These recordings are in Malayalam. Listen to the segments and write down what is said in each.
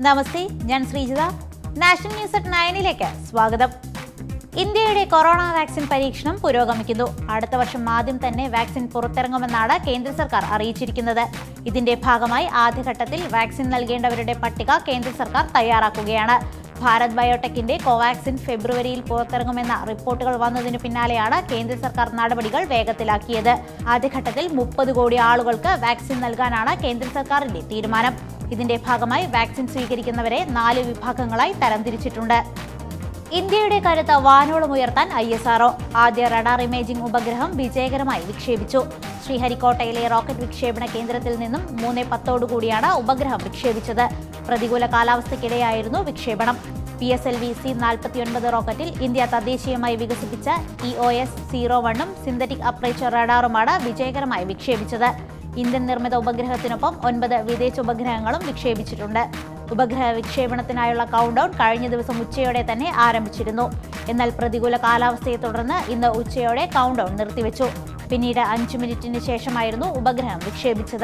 നമസ്തേ ഞാൻ ശ്രീജിത നാഷണൽ ന്യൂസ് അറ്റ് നയനിലേക്ക് സ്വാഗതം ഇന്ത്യയുടെ കൊറോണ വാക്സിൻ പരീക്ഷണം പുരോഗമിക്കുന്നു അടുത്ത വർഷം ആദ്യം തന്നെ വാക്സിൻ പുറത്തിറങ്ങുമെന്നാണ് കേന്ദ്ര സർക്കാർ അറിയിച്ചിരിക്കുന്നത് ഇതിന്റെ ഭാഗമായി ആദ്യഘട്ടത്തിൽ വാക്സിൻ നൽകേണ്ടവരുടെ പട്ടിക കേന്ദ്ര സർക്കാർ തയ്യാറാക്കുകയാണ് ഭാരത് ബയോടെക്കിന്റെ കോവാക്സിൻ ഫെബ്രുവരിയിൽ പുറത്തിറങ്ങുമെന്ന റിപ്പോർട്ടുകൾ വന്നതിനു പിന്നാലെയാണ് കേന്ദ്ര സർക്കാർ നടപടികൾ വേഗത്തിലാക്കിയത് ആദ്യഘട്ടത്തിൽ മുപ്പത് കോടി ആളുകൾക്ക് വാക്സിൻ നൽകാനാണ് കേന്ദ്ര സർക്കാരിന്റെ തീരുമാനം ഇതിന്റെ ഭാഗമായി വാക്സിൻ സ്വീകരിക്കുന്നവരെ നാല് വിഭാഗങ്ങളായി തരംതിരിച്ചിട്ടുണ്ട് ഇന്ത്യയുടെ കരുത്ത് വാനോളം ഉയർത്താൻ ഐ എസ് ആർഒ ആദ്യ റഡാർ ഇമേജിംഗ് ഉപഗ്രഹം വിജയകരമായി വിക്ഷേപിച്ചു ശ്രീഹരിക്കോട്ടയിലെ റോക്കറ്റ് വിക്ഷേപണ കേന്ദ്രത്തിൽ നിന്നും മൂന്ന് പത്തോടുകൂടിയാണ് ഉപഗ്രഹം വിക്ഷേപിച്ചത് പ്രതികൂല കാലാവസ്ഥയ്ക്കിടെയായിരുന്നു വിക്ഷേപണം P S L V C നാൽപ്പത്തിയൊൻപത് റോക്കറ്റിൽ ഇന്ത്യ തദ്ദേശീയമായി വികസിപ്പിച്ച ഇ ഒ എസ് സീറോ വണ്ണും സിന്തറ്റിക് അപ്രേച്ചർ റഡാറുമാണ് വിജയകരമായി വിക്ഷേപിച്ചത് ഇന്ത്യൻ നിർമ്മിത ഉപഗ്രഹത്തിനൊപ്പം ഒൻപത് വിദേശ ഉപഗ്രഹങ്ങളും വിക്ഷേപിച്ചിട്ടുണ്ട് ഉപഗ്രഹ വിക്ഷേപണത്തിനായുള്ള കൗണ്ട് ഡൗൺ കഴിഞ്ഞ ദിവസം ഉച്ചയോടെ തന്നെ ആരംഭിച്ചിരുന്നു എന്നാൽ പ്രതികൂല കാലാവസ്ഥയെ തുടർന്ന് ഇന്ന് ഉച്ചയോടെ കൗണ്ട് ഡൗൺ നിർത്തിവെച്ചു പിന്നീട് അഞ്ചു മിനിറ്റിന് ശേഷമായിരുന്നു ഉപഗ്രഹം വിക്ഷേപിച്ചത്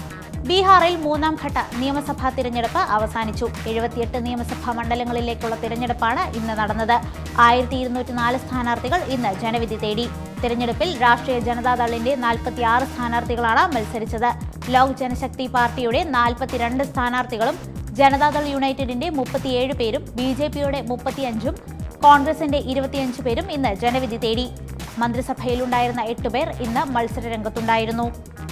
ബീഹാറിൽ മൂന്നാം ഘട്ട നിയമസഭാ തിരഞ്ഞെടുപ്പ് അവസാനിച്ചു എഴുപത്തിയെട്ട് നിയമസഭാ മണ്ഡലങ്ങളിലേക്കുള്ള തിരഞ്ഞെടുപ്പാണ് ഇന്ന് നടന്നത് ആയിരത്തി ഇരുന്നൂറ്റി നാല് സ്ഥാനാർത്ഥികൾ ഇന്ന് ജനവിധി തേടി തിരഞ്ഞെടുപ്പിൽ രാഷ്ട്രീയ ജനതാദളിന്റെ നാൽപ്പത്തിയാറ് സ്ഥാനാർത്ഥികളാണ് മത്സരിച്ചത് ലോക് ജനശക്തി പാർട്ടിയുടെ നാൽപ്പത്തിരണ്ട് സ്ഥാനാർത്ഥികളും ജനതാദൾ യുണൈറ്റഡിന്റെ മുപ്പത്തിയേഴ് പേരും ബി ജെ പിയുടെ മുപ്പത്തിയഞ്ചും കോൺഗ്രസിന്റെ ഇരുപത്തിയഞ്ച് പേരും ഇന്ന് ജനവിധി തേടി മന്ത്രിസഭയിലുണ്ടായിരുന്ന എട്ടുപേർ ഇന്ന് മത്സരരംഗത്തുണ്ടായിരുന്നു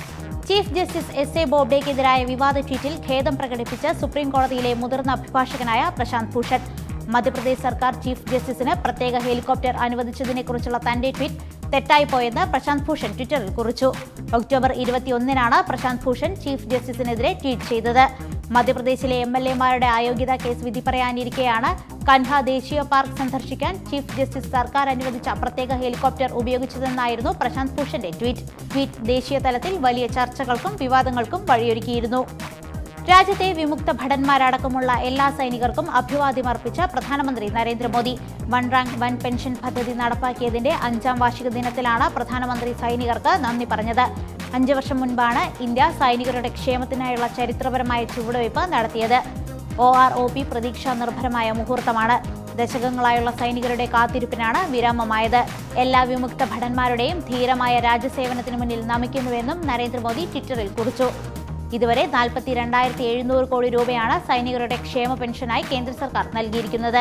ചീഫ് ജസ്റ്റിസ് എസ് എ ബോബ്ഡെക്കെതിരായ വിവാദ ട്വീറ്റിൽ ഖേദം പ്രകടിപ്പിച്ച സുപ്രീം കോടതിയിലെ മുതിർന്ന അഭിഭാഷകനായ പ്രശാന്ത് ഭൂഷൺ മധ്യപ്രദേശ് സർക്കാർ ചീഫ് ജസ്റ്റിസിന് പ്രത്യേക ഹെലികോപ്റ്റർ അനുവദിച്ചതിനെക്കുറിച്ചുള്ള തന്റെ ട്വീറ്റ് തെറ്റായിപ്പോയെന്ന് പ്രശാന്ത് ഭൂഷൺ ട്വിറ്ററിൽ കുറിച്ചു ഒക്ടോബർ ഇരുപത്തിയൊന്നിനാണ് പ്രശാന്ത് ഭൂഷൺ ചീഫ് ജസ്റ്റിസിനെതിരെ ട്വീറ്റ് ചെയ്തത് മധ്യപ്രദേശിലെ എം എൽ എമാരുടെ അയോഗ്യതാ കേസ് വിധി പറയാനിരിക്കെയാണ് കൻഹ ദേശീയ പാർക്ക് സന്ദർശിക്കാൻ ചീഫ് ജസ്റ്റിസ് സർക്കാർ അനുവദിച്ച പ്രത്യേക ഹെലികോപ്റ്റർ ഉപയോഗിച്ചതെന്നായിരുന്നു പ്രശാന്ത് ഭൂഷന്റെ ട്വീറ്റ് ട്വീറ്റ് ദേശീയ തലത്തിൽ വലിയ ചർച്ചകൾക്കും വിവാദങ്ങൾക്കും വഴിയൊരുക്കിയിരുന്നു രാജ്യത്തെ വിമുക്ത ഭടന്മാരടക്കമുള്ള എല്ലാ സൈനികർക്കും അഭിവാദ്യം അർപ്പിച്ച പ്രധാനമന്ത്രി Narendra Modi one rank one pension പദ്ധതി നടപ്പാക്കിയതിന്റെ അഞ്ചാം വാർഷിക ദിനത്തിലാണ് പ്രധാനമന്ത്രി സൈനികർക്ക് നന്ദി പറഞ്ഞത് അഞ്ചു വർഷം മുൻപാണ് ഇന്ത്യ സൈനികരുടെ ക്ഷേമത്തിനായുള്ള ചരിത്രപരമായ ചുവടുവയ്പ് നടത്തിയത് ഒ ആർ ഒ പി പ്രതീക്ഷാ നിർഭരമായ മുഹൂർത്തമാണ് ദശകങ്ങളായുള്ള സൈനികരുടെ കാത്തിരിപ്പിനാണ് വിരാമമായത് എല്ലാ വിമുക്ത ഭടന്മാരുടെയും ധീരമായ രാജ്യസേവനത്തിന് മുന്നിൽ നമിക്കുന്നുവെന്നും നരേന്ദ്രമോദി ട്വിറ്ററിൽ കുറിച്ചു ഇതുവരെ നാൽപ്പത്തി രണ്ടായിരത്തി എഴുന്നൂറ് കോടി രൂപയാണ് സൈനികരുടെ ക്ഷേമ പെൻഷനായി കേന്ദ്ര സർക്കാർ നൽകിയിരിക്കുന്നത്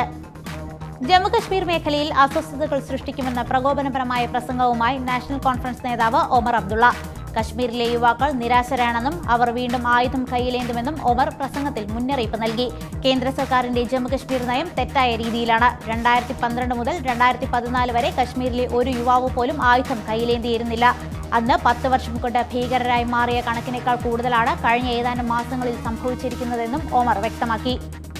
ജമ്മുകശ്മീർ മേഖലയിൽ അസ്വസ്ഥതകൾ സൃഷ്ടിക്കുമെന്ന പ്രകോപനപരമായ പ്രസംഗവുമായി നാഷണൽ കോൺഫറൻസ് നേതാവ് ഒമർ അബ്ദുള്ള കശ്മീരിലെ യുവാക്കൾ നിരാശരാണെന്നും അവർ വീണ്ടും ആയുധം കയ്യിലേന്തുമെന്നും ഒമർ പ്രസംഗത്തിൽ മുന്നറിയിപ്പ് നൽകി കേന്ദ്ര സർക്കാരിന്റെ ജമ്മുകശ്മീർ നയം തെറ്റായ രീതിയിലാണ് രണ്ടായിരത്തി പന്ത്രണ്ട് മുതൽ രണ്ടായിരത്തി പതിനാല് വരെ കശ്മീരിലെ ഒരു യുവാവ് പോലും ആയുധം കയ്യിലേന്തിയിരുന്നില്ല അന്ന് പത്ത് വർഷം കൊണ്ട് ഭീകരരായി മാറിയ കണക്കിനേക്കാൾ കൂടുതലാണ് കഴിഞ്ഞ ഏതാനും മാസങ്ങളിൽ സംഭവിച്ചിരിക്കുന്നതെന്നും ഓമർ വ്യക്തമാക്കി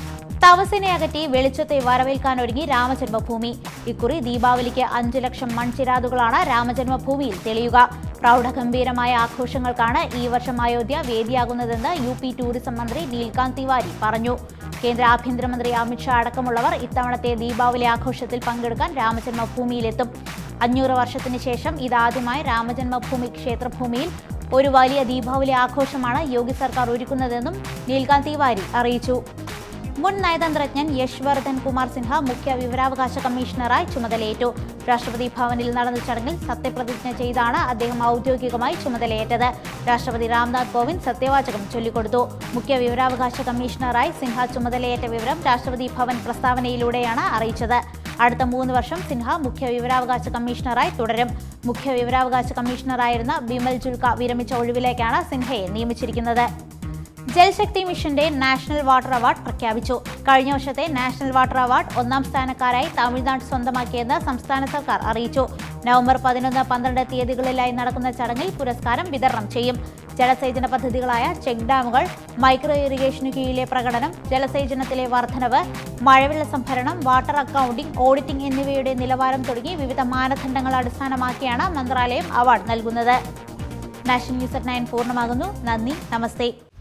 തവസിനെ അകറ്റി വെളിച്ചത്തെ വരവേൽക്കാനൊരുങ്ങി രാമജന്മഭൂമി ഇക്കുറി ദീപാവലിക്ക് അഞ്ചു ലക്ഷം മൺചിരാതുകളാണ് രാമജന്മഭൂമിയിൽ തെളിയുക പ്രൗഢഗംഭീരമായ ആഘോഷങ്ങൾക്കാണ് ഈ വർഷം അയോധ്യ വേദിയാകുന്നതെന്ന് യു പി ടൂറിസം മന്ത്രി നീൽകാന്ത് തിവാരി പറഞ്ഞു കേന്ദ്ര ആഭ്യന്തരമന്ത്രി അമിത്ഷാ അടക്കമുള്ളവർ ഇത്തവണത്തെ ദീപാവലി ആഘോഷത്തിൽ പങ്കെടുക്കാൻ രാമജന്മഭൂമിയിലെത്തും അഞ്ഞൂറ് വർഷത്തിന് ശേഷം ഇതാദ്യമായി രാമജന്മഭൂമി ക്ഷേത്രഭൂമിയിൽ ഒരു വലിയ ദീപാവലി ആഘോഷമാണ് യോഗി സർക്കാർ ഒരുക്കുന്നതെന്നും നീൽകാന്ത് തിവാരി അറിയിച്ചു മുൻ നയതന്ത്രജ്ഞൻ യശ്വർദ്ധൻ കുമാർ സിൻഹ മുഖ്യ വിവരാവകാശ കമ്മീഷണറായി ചുമതലയേറ്റു രാഷ്ട്രപതി ഭവനിൽ നടന്ന ചടങ്ങിൽ സത്യപ്രതിജ്ഞ ചെയ്താണ് അദ്ദേഹം ഔദ്യോഗികമായി ചുമതലയേറ്റത് രാഷ്ട്രപതി രാംനാഥ് കോവിന്ദ് സത്യവാചകം ചൊല്ലിക്കൊടുത്തു മുഖ്യ വിവരാവകാശ കമ്മീഷണറായി സിൻഹ ചുമതലയേറ്റ വിവരം രാഷ്ട്രപതി ഭവൻ പ്രസ്താവനയിലൂടെയാണ് അറിയിച്ചത് അടുത്ത മൂന്ന് വർഷം സിൻഹ മുഖ്യ വിവരാവകാശ കമ്മീഷണറായി തുടരും മുഖ്യ വിവരാവകാശ കമ്മീഷണറായിരുന്ന ബിമൽ ജുൽക്ക വിരമിച്ച ഒഴിവിലേക്കാണ് സിൻഹയെ നിയമിച്ചിരിക്കുന്നത് ജൽശക്തി മിഷന്റെ നാഷണൽ വാട്ടർ അവാർഡ് പ്രഖ്യാപിച്ചു കഴിഞ്ഞ വർഷത്തെ നാഷണൽ വാട്ടർ അവാർഡ് ഒന്നാം സ്ഥാനക്കാരായി തമിഴ്നാട് സ്വന്തമാക്കിയെന്ന് സംസ്ഥാന സർക്കാർ അറിയിച്ചു നവംബർ പതിനൊന്ന് പന്ത്രണ്ട് തീയതികളിലായി നടക്കുന്ന ചടങ്ങിൽ പുരസ്കാരം വിതരണം ചെയ്യും ജലസേചന പദ്ധതികളായ ചെക്ക് ഡാമുകൾ മൈക്രോ ഇറിഗേഷനു കീഴിലെ പ്രകടനം ജലസേചനത്തിലെ വർധനവ് മഴവെള്ള സംഭരണം വാട്ടർ അക്കൗണ്ടിംഗ് ഓഡിറ്റിംഗ് എന്നിവയുടെ നിലവാരം തുടങ്ങി വിവിധ മാനദണ്ഡങ്ങൾ അടിസ്ഥാനമാക്കിയാണ് മന്ത്രാലയം അവാർഡ് നൽകുന്നത് നാഷണൽ ന്യൂസ് അറ്റ് നയൻ പൂർണ്ണമാകുന്നു നന്ദി നമസ്തേ